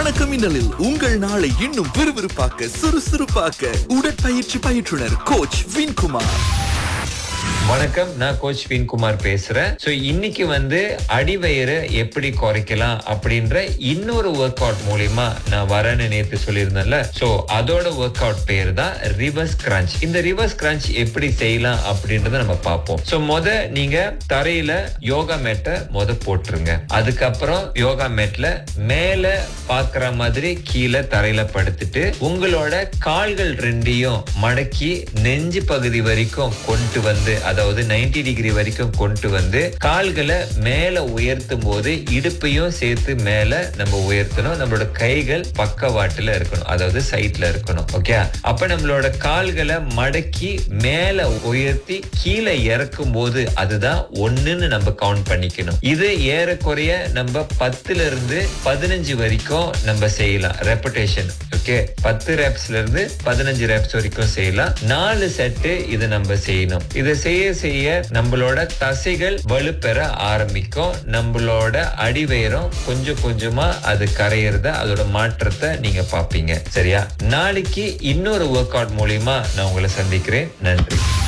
வணக்கம் மின்னலில் உங்கள் நாளை இன்னும் விறுவிறுப்பாக்க சுறுசுறுப்பாக்க உடற்பயிற்சி பயிற்றுனர் கோச் வின்குமார் வணக்கம் நான் கோச் வின்குமார் பேசுறேன் சோ இன்னைக்கு வந்து அடிவயிறு எப்படி குறைக்கலாம் அப்படின்ற இன்னொரு ஒர்க் அவுட் மூலியமா நான் வரேன்னு நேத்து சொல்லியிருந்தேன்ல சோ அதோட ஒர்க் அவுட் பேர் தான் ரிவர்ஸ் கிரன்ச் இந்த ரிவர்ஸ் கிரன்ச் எப்படி செய்யலாம் அப்படின்றத நம்ம பார்ப்போம் சோ முத நீங்க தரையில யோகா மேட்டை முத போட்டுருங்க அதுக்கப்புறம் யோகா மேட்ல மேல பாக்குற மாதிரி கீழே தரையில படுத்துட்டு உங்களோட கால்கள் ரெண்டையும் மடக்கி நெஞ்சு பகுதி வரைக்கும் கொண்டு வந்து அதாவது 90 டிகிரி வரைக்கும் கொண்டு வந்து கால்களை மேல உயர்த்தும் போது இடுப்பையும் சேர்த்து மேல நம்ம உயர்த்தணும் நம்மளோட கைகள் பக்கவாட்டுல இருக்கணும் அதாவது சைட்ல இருக்கணும் ஓகே அப்ப நம்மளோட கால்களை மடக்கி மேல உயர்த்தி கீழே இறக்கும் போது அதுதான் ஒண்ணுன்னு நம்ம கவுண்ட் பண்ணிக்கணும் இது ஏறக்குறைய நம்ம பத்துல இருந்து பதினஞ்சு வரைக்கும் நம்ம செய்யலாம் ரெப்படேஷன் ஓகே பத்து ரெப்ஸ்ல இருந்து பதினஞ்சு ரெப்ஸ் வரைக்கும் செய்யலாம் நாலு செட்டு இது நம்ம செய்யணும் இதை செய்ய செய்ய நம்மளோட தசைகள் வலுப்பெற ஆரம்பிக்கும் நம்மளோட அடிவயிறம் கொஞ்சம் கொஞ்சமா அது கரையிறத அதோட மாற்றத்தை நீங்க பாப்பீங்க சரியா நாளைக்கு இன்னொரு ஒர்க் அவுட் மூலியமா நான் உங்களை சந்திக்கிறேன் நன்றி